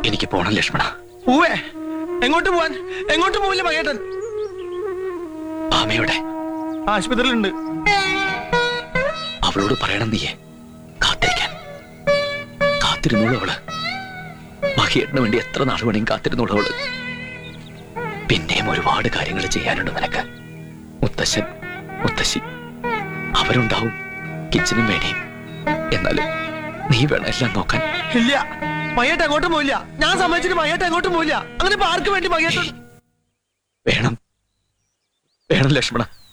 എനിക്ക് പോണം ലക്ഷ്മണ പൂവേ എങ്ങോട്ട് പോവാൻ എങ്ങോട്ട് പോവില്ല മകേട്ടൻ ആമയുടെ ആശുപത്രിയിലുണ്ട് അവളോട് പറയണം നീയെ കാത്തിരിക്കാൻ കാത്തിരുന്നോളൂ അവള് മഹിയേട്ടന് വേണ്ടി എത്ര നാൾ വേണമെങ്കിൽ കാത്തിരുന്നോളൂ അവള് പിന്നെയും ഒരുപാട് കാര്യങ്ങൾ ചെയ്യാനുണ്ട് നിനക്ക് മുത്തശ്ശൻ മുത്തശ്ശി അവരുണ്ടാവും കിച്ചനും വേണേയും എന്നാലും നീ വേണം എല്ലാം നോക്കാൻ ഇല്ല മകേട്ടൻ എങ്ങോട്ടും പോയില്ല ഞാൻ സമ്മതിച്ചിട്ട് മകേട്ടൻ എങ്ങോട്ടും പോയില്ല അങ്ങനെ ഇപ്പൊ ആർക്ക് വേണ്ടി മകേട്ടൻ വേണം വേണം ലക്ഷ്മണ